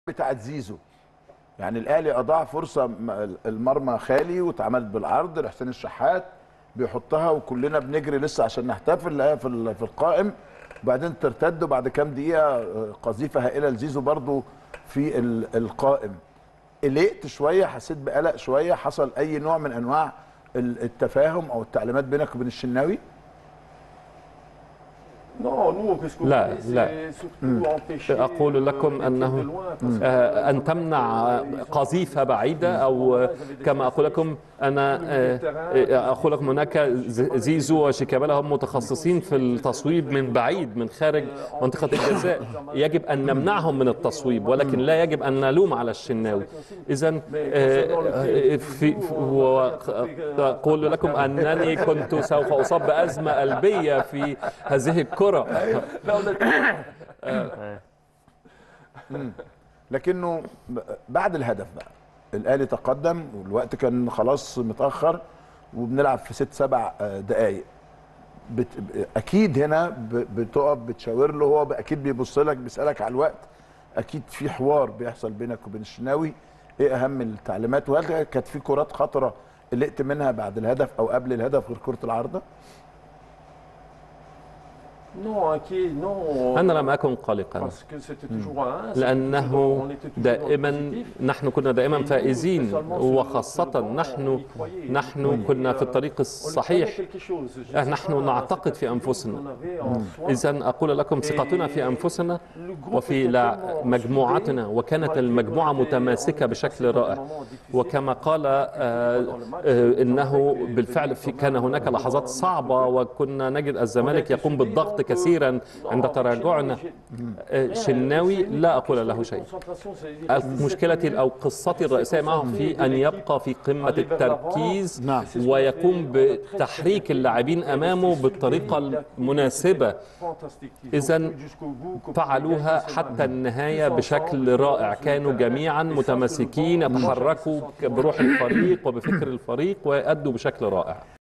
بتاعت زيزو يعني الاهلي اضاع فرصه م- المرمى خالي واتعملت بالعرض لحسين الشحات بيحطها وكلنا بنجري لسه عشان نحتفل لقاها في ال- في القائم وبعدين ترتد وبعد كام دقيقه آه، قذيفه هائله لزيزو برضو في ال- القائم قلقت شويه حسيت بقلق شويه حصل اي نوع من انواع ال- التفاهم او التعليمات بينك وبين الشناوي Non, nous, qu'est-ce qu'on لا، fait, لا. c'est surtout empêcher, أقول لكم euh, les أنه tirs de loin, parce que, آه، أن euh, تمنع ils ont- قذيفة بعيدة أو كما أقول لكم أنا آه، آه، أقول لكم هناك ز- زيزو وشيكابالا هم متخصصين في التصويب من بعيد من خارج منطقة الجزاء يجب أن نمنعهم من التصويب ولكن لا يجب أن نلوم على الشناوي إذا في أقول لكم أنني كنت سوف أصاب بأزمة قلبية في هذه الكرة Là, on a- لكنه ب- بعد الهدف بقى الاهلي تقدم والوقت كان خلاص متاخر وبنلعب في ست سبع آه، دقائق بت... ب- اكيد هنا ب... بتقف بتشاور له هو ب- اكيد بيبص لك بيسالك على الوقت اكيد في حوار بيحصل بينك وبين الشناوي ايه اهم التعليمات وهل كانت في كرات خطره قلقت منها بعد الهدف او قبل الهدف غير كره العارضه Non, inquiet, non. أنا لم أكن قلقا Parce que c'était toujours un un, لأنه on était toujours dans le دائما positif. نحن كنا دائما فائزين وخاصة نحن نحن كنا في الطريق On الصحيح connaît quelque chose. Je sais نحن pas, نعتقد cette في attitude أنفسنا. qu'on avait en soi. إذا أقول لكم ثقتنا في أنفسنا Le groupe وفي était لا- tellement مجموعتنا soudé, وكانت malgré المجموعة qu'on était- متماسكة on était بشكل passé par des رائع moments difficiles. وكما قال آه، آه، إنه بالفعل في كان هناك لحظات صعبة وكنا نجد الزمالك يقوم بالضغط كثيرا عند تراجعنا آه، شناوي لا أقول له شيء مشكلتي أو قصتي الرئيسية معه في أن يبقى في قمة التركيز نعم. ويقوم بتحريك اللاعبين أمامه بالطريقة المناسبة إذن فعلوها حتى النهاية بشكل رائع كانوا جميعا متماسكين يتحركوا بروح الفريق وبفكر الفريق ويأدوا بشكل رائع